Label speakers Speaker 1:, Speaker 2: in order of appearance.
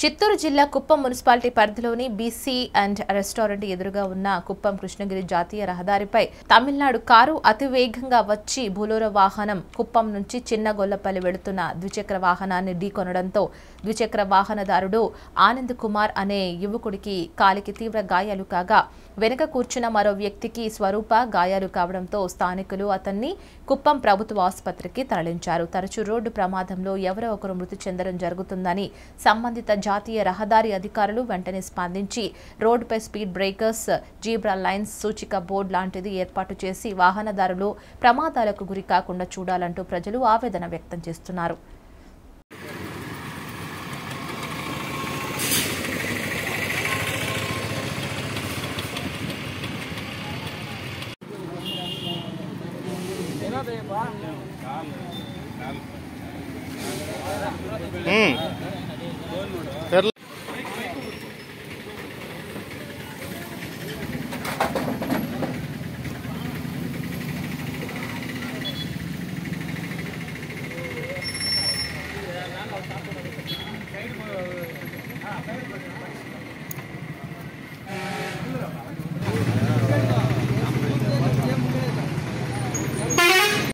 Speaker 1: చిత్తూరు జిల్లా కుప్పం మున్సిపాలిటీ పరిధిలోని BC and restaurant ఎదురుగా ఉన్న కుప్పం కృష్ణగిరి జాతీయ రహదారిపై తమిళనాడు కారు అతివేగంగా వచ్చి బులోరో వాహనం కుప్పం నుంచి చిన్న గొల్లపల్లి వెళుతున్న ద్విచక్ర వాహనాన్ని ఢీకొనడంతో ద్విచక్ర వాహనదారుడు ఆనంద్ కుమార్ అనే యువకుడికి కాలికి తీవ్ర గాయాలు కాగా వెనుక కూర్చున్న మరో వ్యక్తికి స్వరూప గాయాలు కావడంతో స్థానికులు అతన్ని కుప్పం ప్రభుత్వ ఆసుపత్రికి తరలించారు తరచూ రోడ్డు ప్రమాదంలో ఎవరో ఒకరు మృతి చెందడం జరుగుతుందని సంబంధిత జాతీయ రహదారి అధికారులు వెంటనే స్పందించి రోడ్డుపై స్పీడ్ బ్రేకర్స్ జీబ్రా లైన్స్ సూచిక బోర్డు లాంటిది ఏర్పాటు చేసి వాహనదారులు ప్రమాదాలకు గురి కాకుండా చూడాలంటూ ప్రజలు ఆవేదన వ్యక్తం చేస్తున్నారు
Speaker 2: తెర్ల